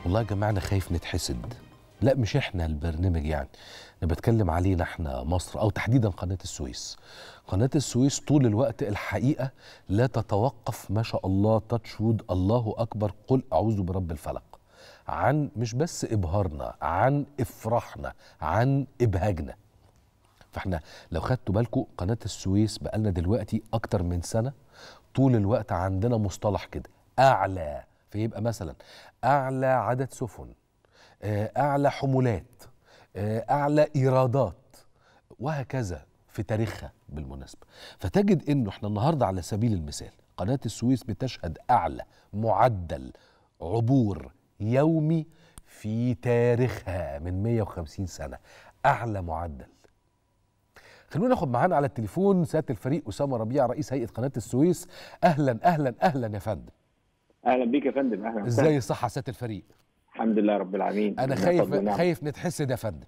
والله يا جماعه انا خايف نتحسد لا مش احنا البرنامج يعني انا بتكلم علينا احنا مصر او تحديدا قناه السويس قناه السويس طول الوقت الحقيقه لا تتوقف ما شاء الله تاتش وود الله اكبر قل اعوذ برب الفلق عن مش بس ابهارنا عن افراحنا عن ابهاجنا فاحنا لو خدتوا بالكم قناه السويس بقالنا دلوقتي اكتر من سنه طول الوقت عندنا مصطلح كده اعلى فيبقى مثلا اعلى عدد سفن آه، اعلى حمولات آه، اعلى ايرادات وهكذا في تاريخها بالمناسبه فتجد انه احنا النهارده على سبيل المثال قناه السويس بتشهد اعلى معدل عبور يومي في تاريخها من 150 سنه اعلى معدل خلونا ناخد معانا على التليفون سياده الفريق اسامه ربيع رئيس هيئه قناه السويس اهلا اهلا اهلا يا فندم اهلا بيك يا فندم اهلا ازاي وسهلا. الصحه سياده الفريق الحمد لله رب العالمين انا ربنا خايف يفضل ونعم. خايف نتحسد يا فندم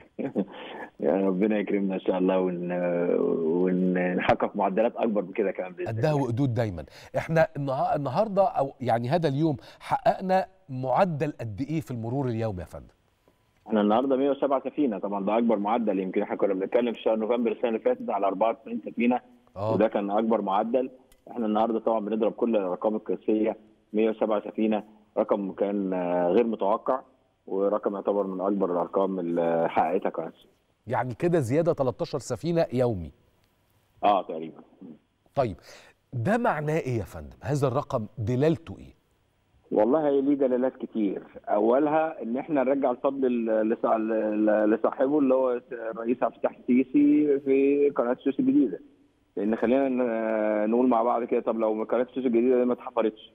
يا ربنا يكرمنا ان شاء الله ون... ونحقق معدلات اكبر من كده كمان باذن قدها الله وقدود دايما احنا النها- النهارده او يعني هذا اليوم حققنا معدل قد ايه في المرور اليومي يا فندم احنا النهارده 107 سفينه طبعا ده اكبر معدل يمكن احنا كنا بنتكلم في شهر نوفمبر السنه اللي فاتت على 94 سفينه اه وده كان اكبر معدل احنا النهارده طبعا بنضرب كل الارقام القياسيه 107 سفينه رقم كان آه، غير متوقع ورقم يعتبر من اكبر الارقام اللي حققتها قناه السويس. يعني كده زياده 13 سفينه يومي اه تقريبا طيب ده معناه ايه يا فندم هذا الرقم دلالته ايه والله ليه دلالات كتير اولها ان احنا نرجع الفضل ل- لصا- ل- لصاحبه اللي هو الرئيس عبد الفتاح السيسي في قناه السويس الجديده لان خلينا ن- نقول مع بعض كده طب لو قناه السويس الجديده دي ما اتحفرتش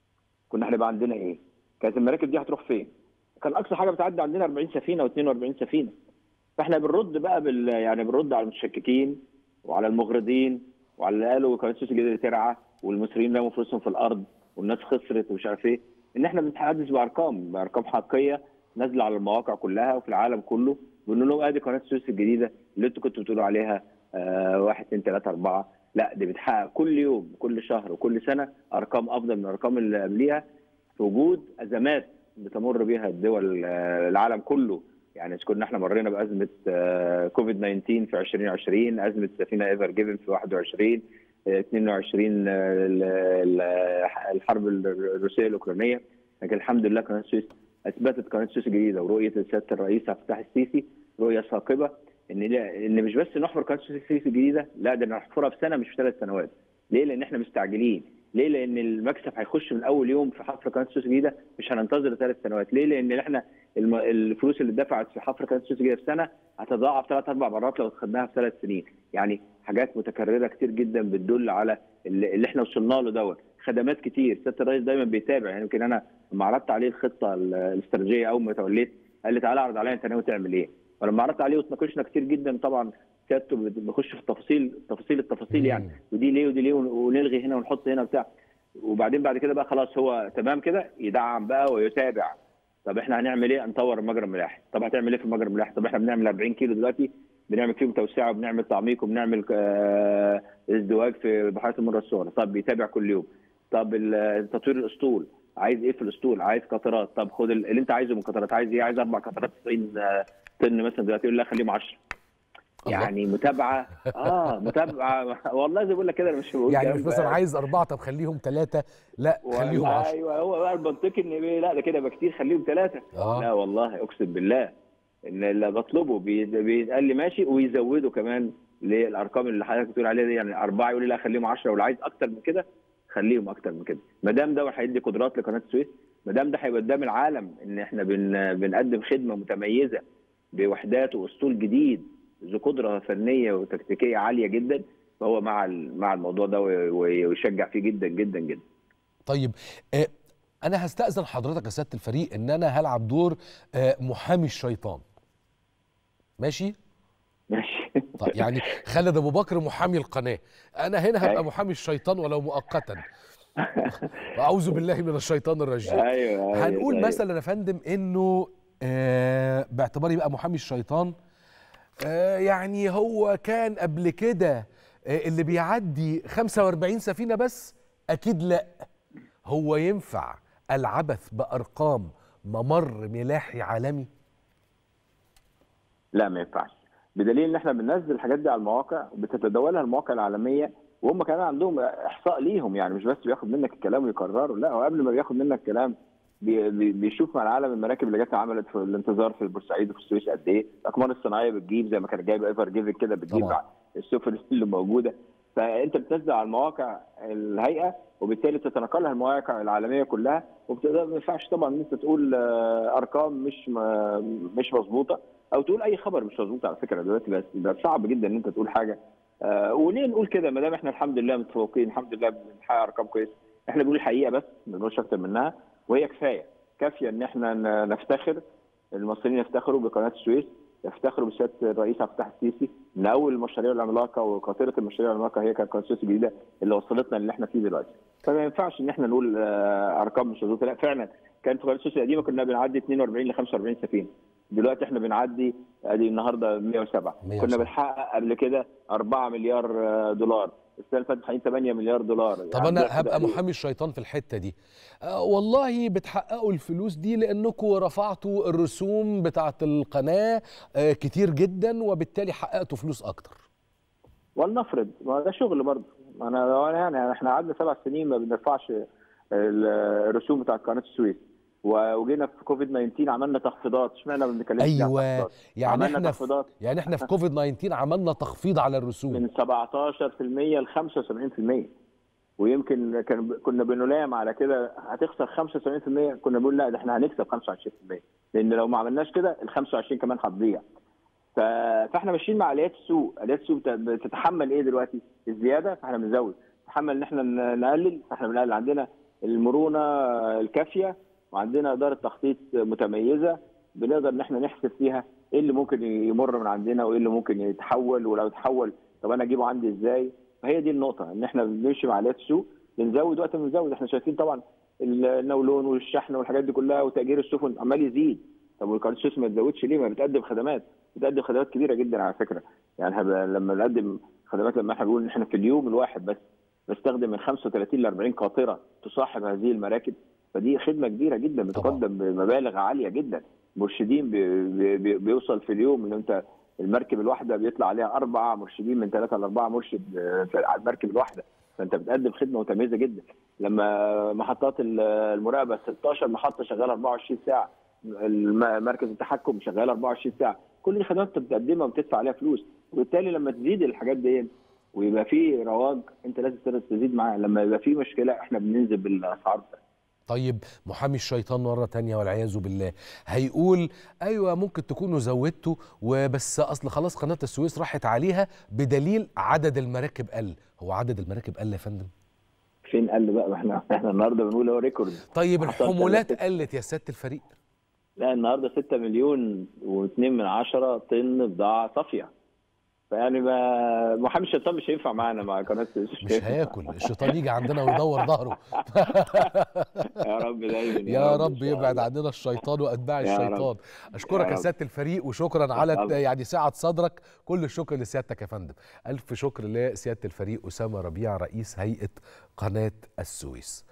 كنا هنبقى عندنا ايه؟ كانت المراكب دي هتروح فين؟ كان اقصى حاجه بتعدي عندنا 40 سفينه و42 سفينه فاحنا بنرد بقى بال يعني بنرد على المشككين وعلى المغرضين وعلى اللي قالوا قناه السويس الجديده ترعى والمصريين رموا فلوسهم في الارض والناس خسرت ومش عارف ايه ان احنا بنتحدث بارقام بارقام حقيقيه نازله على المواقع كلها وفي العالم كله بنقول لهم ادي قناه السويس الجديده اللي انتوا كنتوا بتقولوا عليها آه واحد اثنين ثلاثه اربعه لا دي بتحقق كل يوم كل شهر وكل سنه ارقام افضل من الارقام اللي قبليها في وجود ازمات بتمر بها الدول آه، العالم كله يعني إذا كنا احنا مرينا بازمه آه، كوفيد 19 في 2020 ازمه سفينه ايفر جيفن في 21 آه، 22 آه، ال- ال- الحرب الروسيه الاوكرانيه لكن الحمد لله قناه السويس اثبتت قناه السويس الجديده ورؤيه سياده الرئيس عبد الفتاح السيسي رؤيه ثاقبه ان لا ان مش بس نحفر قناه السويس الجديده لا ده نحفرها في سنه مش في ثلاث سنوات ليه؟ لان احنا مستعجلين ليه؟ لان المكسب هيخش من اول يوم في حفر قناه السويس الجديده مش هننتظر ثلاث سنوات، ليه؟ لان احنا الم... الفلوس اللي اتدفعت في حفر قناه السويس الجديده في سنه هتتضاعف ثلاث اربع مرات لو خدناها في ثلاث سنين، يعني حاجات متكرره كتير جدا بتدل على اللي, اللي احنا وصلنا له دوت، خدمات كتير، سياده الرئيس دايما بيتابع يعني يمكن انا لما عرضت عليه الخطه ال- الاستراتيجيه اول ما توليت قال لي تعالى اعرض عليا انت ناوي تعمل ايه؟ فلما عرضت عليه وتناقشنا كتير جدا طبعا سيادته بيخش في التفاصيل تفاصيل التفاصيل يعني مم. ودي ليه ودي ليه ونلغي هنا ونحط هنا وبتاع وبعدين بعد كده بقى خلاص هو تمام كده يدعم بقى ويتابع طب احنا هنعمل ايه؟ نطور مجرى الملاحه، طب هتعمل ايه في مجرى الملاحه؟ طب احنا بنعمل 40 كيلو دلوقتي بنعمل فيهم توسعه وبنعمل تعميق وبنعمل آه، ازدواج في بحيره المره الصغرى، طب بيتابع كل يوم. طب ال- تطوير الاسطول، عايز ايه في الاسطول؟ عايز قطرات، طب خد ال- اللي انت عايزه من قطرات، عايز ايه؟ عايز اربع قطرات 90 آه، طن مثلا دلوقتي يقول لا خليهم 10 الله. يعني متابعه اه متابعه والله زي ما بقول لك كده انا مش بقول يعني كلام مش مثلا بقى. عايز اربعه طب خليهم ثلاثه لا خليهم والله 10 ايوه هو بقى المنطقي ان إيه، لا ده كده يبقى كتير خليهم ثلاثه آه. لا والله اقسم بالله ان اللي بطلبه بي- بيتقال لي ماشي ويزودوا كمان للارقام اللي حضرتك بتقول عليها دي يعني اربعه يقول لي لا خليهم 10 ولو عايز اكتر من كده خليهم اكتر من كده ما دام ده هيدي قدرات لقناه السويس ما دام ده هيبقى قدام العالم ان احنا بن بنقدم خدمه متميزه بوحدات واسطول جديد ذو قدره فنيه وتكتيكيه عاليه جدا فهو مع ال- مع الموضوع ده وي- وي- ويشجع فيه جدا جدا جدا طيب آه انا هستاذن حضرتك يا سياده الفريق ان انا هلعب دور آه محامي الشيطان ماشي ماشي طيب يعني خالد ابو بكر محامي القناه انا هنا هبقى أيوة. محامي الشيطان ولو مؤقتا واعوذ بالله من الشيطان الرجيم ايوه أيوة، هنقول أيوة. مثلا يا فندم انه آه باعتباري بقى محامي الشيطان آه يعني هو كان قبل كده آه اللي بيعدي 45 سفينه بس اكيد لا هو ينفع العبث بارقام ممر ملاحي عالمي لا ما ينفعش بدليل ان احنا بننزل الحاجات دي على المواقع وبتتداولها المواقع العالميه وهم كمان عندهم احصاء ليهم يعني مش بس بياخد منك الكلام ويكرره لا هو قبل ما بياخد منك الكلام بي- بي- بيشوف مع العالم المراكب اللي جت عملت في الانتظار في البورسعيد وفي السويس قد ايه الاقمار الصناعيه بتجيب زي ما كانت جايبه ايفر جيفن كده بتجيب طبعا. السفن اللي موجوده فانت بتنزل على المواقع الهيئه وبالتالي تتناقلها المواقع العالميه كلها وبتقدر ما ينفعش طبعا ان انت تقول آه، ارقام مش م- مش مظبوطه او تقول اي خبر مش مظبوط على فكره دلوقتي بس ده صعب جدا ان انت تقول حاجه آه، وليه نقول كده ما دام احنا الحمد لله متفوقين الحمد لله بنحقق ارقام كويسه احنا بنقول الحقيقه بس ما بنقولش اكتر منها وهي كفايه كافيه ان احنا ن- نفتخر المصريين يفتخروا بقناه السويس يفتخروا بسياده الرئيس عبد الفتاح السيسي من اول المشاريع العملاقه وقاطره المشاريع العملاقه هي كانت قناه السويس الجديده اللي وصلتنا اللي احنا فيه دلوقتي فما ينفعش ان احنا نقول آه، ارقام مش مظبوطه لا فعلا كانت قناه السويس القديمه كنا بنعدي 42 ل 45 سفينه دلوقتي احنا بنعدي ادي النهارده 107 107. كنا بنحقق قبل كده 4 مليار آه، دولار السنه اللي فاتت حقيقي 8 مليار دولار طب يعني انا ده- هبقى ده- محامي الشيطان في الحته دي آه والله بتحققوا الفلوس دي لانكم رفعتوا الرسوم بتاعه القناه آه كتير جدا وبالتالي حققتوا فلوس اكتر ولنفرض ما ده شغل برضه ما انا أنا يعني احنا قعدنا سبع سنين ما بندفعش ال- الرسوم بتاعت قناه السويس و- وجينا في كوفيد 19 عملنا تخفيضات اشمعنى ما بنتكلمش عن ايوه تخفيضات؟ يعني عملنا احنا في تخفيضات يعني احنا في كوفيد 19 عملنا تخفيض على الرسوم من 17% ل 75% ويمكن كان كنا بنلام على كده هتخسر 75% كنا بنقول لا ده احنا هنكسب 25% لان لو ما عملناش كده ال 25 كمان هتضيع ف- فاحنا ماشيين مع اليات السوق، اليات السوق بت- بتتحمل ايه دلوقتي؟ الزياده فاحنا بنزود، تتحمل ان احنا ن- نقلل فاحنا بنقلل عندنا المرونه الكافيه وعندنا اداره تخطيط متميزه بنقدر ان احنا نحسب فيها ايه اللي ممكن يمر من عندنا وايه اللي ممكن يتحول ولو اتحول طب انا اجيبه عندي ازاي؟ فهي دي النقطه ان احنا بنمشي مع اليات السوق بنزود وقت ما بنزود احنا شايفين طبعا النولون والشحن والحاجات دي كلها وتاجير السفن عمال يزيد طب والقناه السويس ما تزودش ليه؟ ما بتقدم خدمات بتقدم خدمات كبيره جدا على فكره يعني احنا لما نقدم خدمات لما احنا بنقول ان احنا في اليوم الواحد بس بستخدم من 35 ل 40 قاطره تصاحب هذه المراكب فدي خدمه كبيره جدا بتقدم بمبالغ عاليه جدا مرشدين بي بي بي بيوصل في اليوم ان انت المركب الواحده بيطلع عليها اربع مرشدين من ثلاثه لاربعه مرشد آه، في- على المركب الواحده فانت بتقدم خدمه متميزه جدا لما محطات ال- المراقبه 16 محطه شغاله 24 ساعه الم- مركز التحكم شغال 24 ساعه كل دي خدمات انت بتقدمها وبتدفع عليها فلوس وبالتالي لما تزيد الحاجات دي ويبقى في رواج انت لازم تقدر تزيد معاه لما يبقى في مشكله احنا بننزل بالاسعار بتاعتنا. طيب محامي الشيطان مرة تانية والعياذ بالله هيقول أيوة ممكن تكونوا زودتوا وبس أصل خلاص قناة السويس راحت عليها بدليل عدد المراكب قل هو عدد المراكب قل يا فندم فين قال بقى ما احنا احنا النهارده بنقول هو ريكورد طيب حصل الحمولات ثلاثة- قلت يا سيادة الفريق لا النهارده 6 مليون و2 من عشرة طن بضاعه صافيه فيعني ما محامي الشيطان مش هينفع معانا مع قناه السويس مش هياكل الشيطان يجي عندنا ويدور ظهره يا رب دايما يا إن رب شاء يبعد الله. عننا الشيطان واتباع يا رب. الشيطان اشكرك يا يا رب. سياده الفريق وشكرا على طبعا. يعني سعه صدرك كل الشكر لسيادتك يا فندم الف شكر لسياده الفريق اسامه ربيع رئيس هيئه قناه السويس